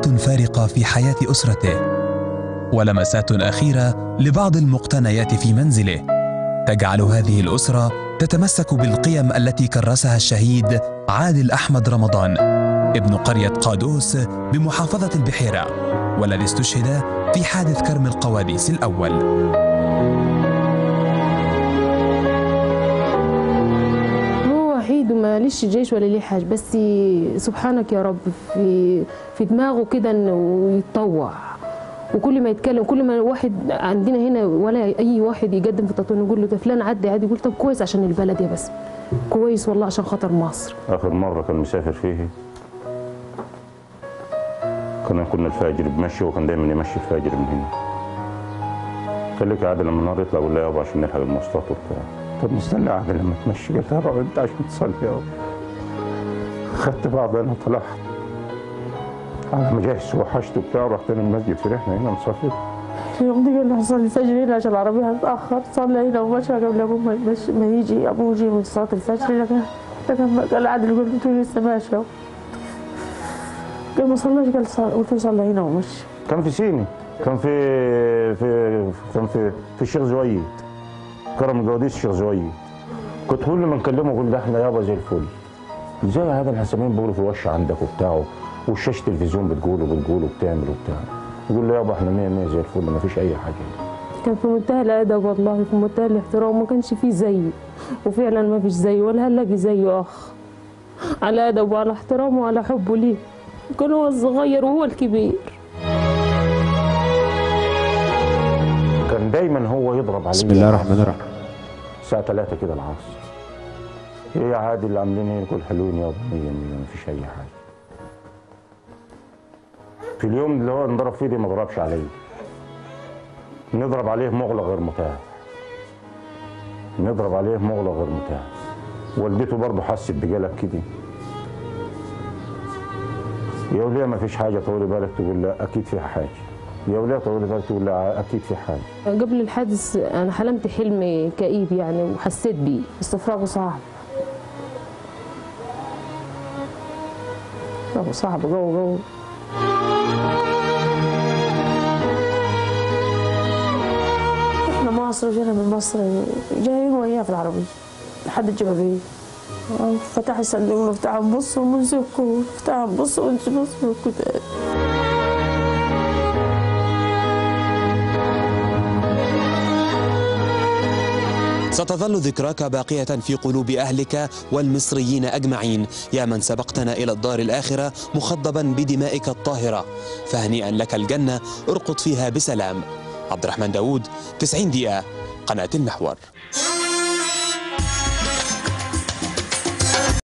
لحظات فارقة في حياة أسرته ولمسات أخيرة لبعض المقتنيات في منزله تجعل هذه الأسرة تتمسك بالقيم التي كرسها الشهيد عادل أحمد رمضان ابن قرية قادوس بمحافظة البحيرة والذي استشهد في حادث كرم القواديس الأول هو وحيد وما ليش جيش ولا ليه حاجه بس سبحانك يا رب في في دماغه كده انه يتطوع وكل ما يتكلم كل ما واحد عندنا هنا ولا اي واحد يقدم في التطوع نقول له ده فلان عدي عادي يقول طب كويس عشان البلد يا بس كويس والله عشان خاطر مصر آخر مرة كان مسافر فيه كنا كنا الفجر بمشي وكان دايما يمشي الفجر من هنا خليك عادل لما النهار يطلع اقول له يابا عشان نلحق المواصلات وبتاع طب مستني عادل لما تمشي قلت له روح انت عشان تصلي يابا خدت بعض انا وطلعت على ما جهز وحشت وبتاع رحت انا المسجد في رحنا هنا نصلي اليوم دي قال لي هصلي الفجر هنا عشان العربية هتأخر صلى هنا ومشى قبل أبوه ما يمشي- ما يجي أبوه يجي من صلاة الفجر لكن لكن قال عادل قلت له لسه ماشي أهو. قال ما صلاش قال صل- قلت له صلى هنا ومشي كان في سيني كان في في كان في في الشيخ زويد كرم الجواديس الشيخ زويد كنت كل ما نكلمه اقول ده احنا يابا زي الفل زي هذا الحسامين بيقولوا في وش عندك وبتاع والشاشه تلفزيون بتقول وبتقول وبتعمل وبتاع يقول له يابا احنا 100 100 زي الفل ما فيش اي حاجه كان في منتهى الادب والله في منتهى الاحترام ما كانش فيه زيه وفعلا ما فيش زيه ولا هنلاقي زيه اخ على ادبه وعلى احترامه وعلى حبه ليه كان هو الصغير وهو الكبير كان دايما هو يضرب عليه بسم الله الرحمن الرحيم الساعه 3 كده العصر ايه يا عادل اللي عاملين ايه يقول حلوين يابا 100 100 ما فيش اي حاجه في اليوم اللي هو انضرب فيه دي ما ضربش عليه نضرب عليه مغلق غير متاح نضرب عليه مغلق غير متاح والدته برضه حست بقلق كده يا وليه ما فيش حاجه طولي بالك تقول لا اكيد فيها حاجه يا وليه طولي بالك تقول لا اكيد في حاجه قبل الحادث انا حلمت حلم كئيب يعني وحسيت بيه استفراغه صعب استفراغه صعب جو جو احنا مصر جينا من مصر جايين وياه في العربية لحد الجبابية فتح الصندوق نفتح نبص ونمسكه نفتح نبص ونمسكه تاني ستظل ذكراك باقية في قلوب أهلك والمصريين أجمعين يا من سبقتنا إلى الدار الآخرة مخضبا بدمائك الطاهرة فهنيئا لك الجنة ارقد فيها بسلام عبد الرحمن داود 90 دقيقة قناة المحور